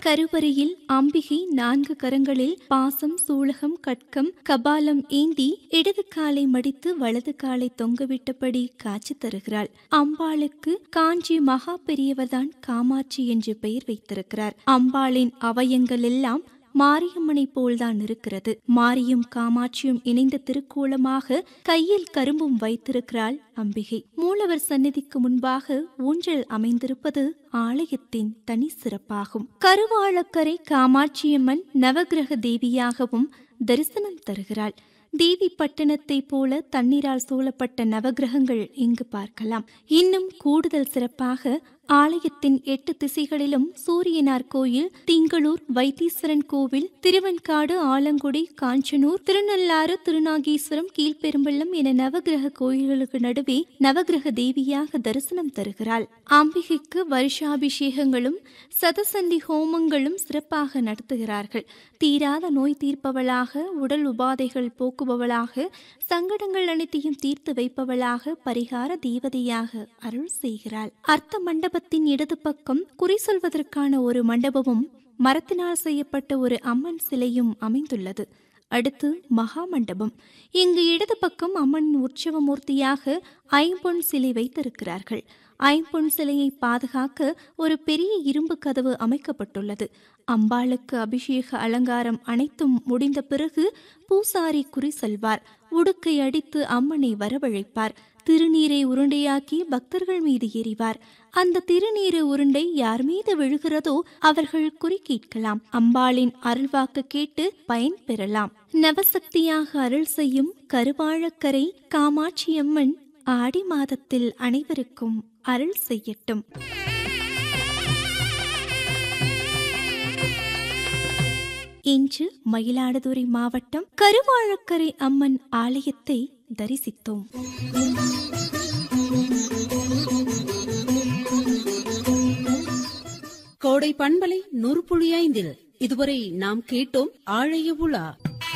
கருவறையில் அம்பிகை நான்கு கரங்களில் பாசம் சூலகம் கட்கம் கபாலம் ஏந்தி இடது காலை மடித்து வலது காலை தொங்கவிட்டபடி காட்சி தருகிறாள் அம்பாளுக்கு காஞ்சி மகா பெரியவர்தான் காமாட்சி என்று பெயர் வைத்திருக்கிறார் அம்பாளின் அவயங்கள் எல்லாம் மாரியம்மனை போல்தான் இருக்கிறது மாரியும் காமாட்சியும் இணைந்த திருக்கோலமாக கையில் கரும்பும் வைத்திருக்கிறாள் அம்பிகை மூலவர் சந்நிதிக்கு முன்பாக ஊஞ்சல் அமைந்திருப்பது ஆலயத்தின் தனி சிறப்பாகும் கருவாளக்கரை காமாட்சியம்மன் நவகிரக தேவியாகவும் தரிசனம் தருகிறாள் தேவி பட்டணத்தை போல தண்ணீரால் சூழப்பட்ட நவகிரகங்கள் இங்கு பார்க்கலாம் இன்னும் கூடுதல் சிறப்பாக ஆலயத்தின் எட்டு திசைகளிலும் சூரியனார் கோயில் திங்களூர் வைத்தீஸ்வரன் கோவில் திருவெண்காடு ஆலங்குடி காஞ்சனூர் திருநள்ளாறு திருநாகீஸ்வரம் கீழ்பெரும்பள்ளம் என நவகிரக கோயில்களுக்கு நடுவே நவகிரக தேவியாக தரிசனம் தருகிறாள் அம்பிகைக்கு வருஷாபிஷேகங்களும் சதசந்தி ஹோமங்களும் சிறப்பாக நடத்துகிறார்கள் தீராத நோய் தீர்ப்பவளாக உடல் உபாதைகள் போக்குபவளாக சங்கடங்கள் அனைத்தையும் தீர்த்து வைப்பவளாக பரிகார தேவதையாக அருள் செய்கிறாள் அர்த்த மண்டபத்தின் இடது பக்கம் குறி சொல்வதற்கான ஒரு மண்டபமும் மரத்தினால் செய்யப்பட்ட ஒரு அம்மன் சிலையும் அமைந்துள்ளது அடுத்து மகா மண்டபம் இங்கு இடது பக்கம் அம்மன் உற்சவ மூர்த்தியாக ஐம்பொன் சிலை வைத்திருக்கிறார்கள் ஐம்பொன் சிலையை பாதுகாக்க ஒரு பெரிய இரும்பு கதவு அமைக்கப்பட்டுள்ளது அம்பாளுக்கு அபிஷேக அலங்காரம் அனைத்தும் முடிந்த பிறகு பூசாரி குறி செல்வார் உடுக்கை அடித்து அம்மனை வரவழைப்பார் திருநீரை உருண்டையாக்கி பக்தர்கள் மீது எறிவார் அந்த திருநீரு உருண்டை யார் மீது விழுகிறதோ அவர்கள் குறி கேட்கலாம் அம்பாளின் அருள்வாக்கு கேட்டு பயன் பெறலாம் நவசக்தியாக அருள் செய்யும் கருவாழக்கரை காமாட்சியம்மன் ஆடி மாதத்தில் அனைவருக்கும் அருள் செய்யட்டும் இன்று மயிலாடுதுறை மாவட்டம் கருவாழக்கரை அம்மன் ஆலயத்தை தரிசித்தோம் கோடை பண்பலை நூறு ஐந்தில் இதுவரை நாம் கேட்டோம் ஆழைய உலா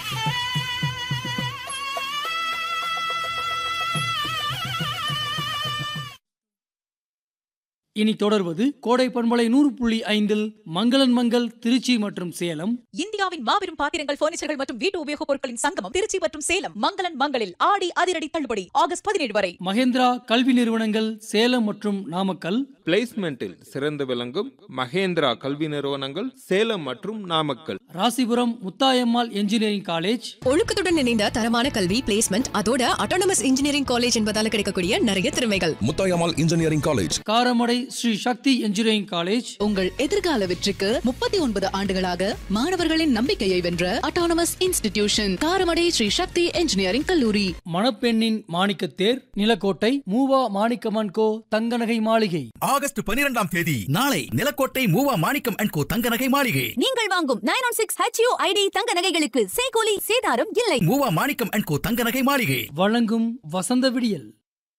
இனி தொடர்வது கோடை பண்பலை நூறு புள்ளி ஐந்தில் மங்களன் மங்கள் திருச்சி மற்றும் சேலம் இந்தியாவின் மாபெரும் பாத்திரங்கள் பர்னிச்சர்கள் மற்றும் வீட்டு உபயோகப் பொருட்களின் சங்கமம் திருச்சி மற்றும் சேலம் மங்களன் மங்களில் ஆடி அதிரடி தள்ளுபடி ஆகஸ்ட் பதினேழு வரை மகேந்திரா கல்வி நிறுவனங்கள் சேலம் மற்றும் நாமக்கல் பிளேஸ்மெண்டில் சிறந்து விளங்கும் மகேந்திரா கல்வி நிறுவனங்கள் சேலம் மற்றும் நாமக்கல் ராசிபுரம் முத்தாயம்மாள் என்ஜினியரிங் காலேஜ் ஒழுக்கத்துடன் இணைந்த தரமான கல்வி பிளேஸ்மெண்ட் அதோட அட்டானமஸ் இன்ஜினியரிங் காலேஜ் என்பதால கிடைக்கக்கூடிய நிறைய திறமைகள் Muthayammal engineering college Karamadai Sri Sakthi engineering college உங்கள் எதிர்கால வெற்றிக்கு முப்பத்தி ஒன்பது ஆண்டுகளாக மாணவர்களின் நம்பிக்கையை வென்ற autonomous institution Karamadai Sri Sakthi engineering கல்லூரி மணப்பெண்ணின் மாணிக்கத்தேர் நிலக்கோட்டை மூவா மாணிக்கமன் கோ தங்கநகை மாளிகை ஆகஸ்ட் பனிரெண்டாம் தேதி நாளை நிலக்கோட்டை மூவா மாணிக்கம் அண்ட் கோ தங்க நகை மாளிகை நீங்கள் வாங்கும் nine one six HU ID தங்க நகைகளுக்கு சேகோலி சேதாரம் இல்லை மூவா மாணிக்கம் அண்ட் கோ தங்க நகை மாளிகை வழங்கும் வசந்த விடியல்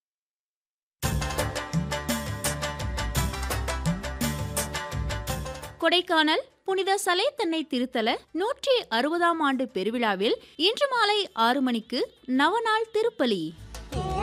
கொடைக்கானல் புனித சலேத்தன்னை திருத்தல நூற்றி அறுபதாம் ஆண்டு பெருவிழாவில் இன்று மாலை ஆறு மணிக்கு நவநாள் திருப்பலி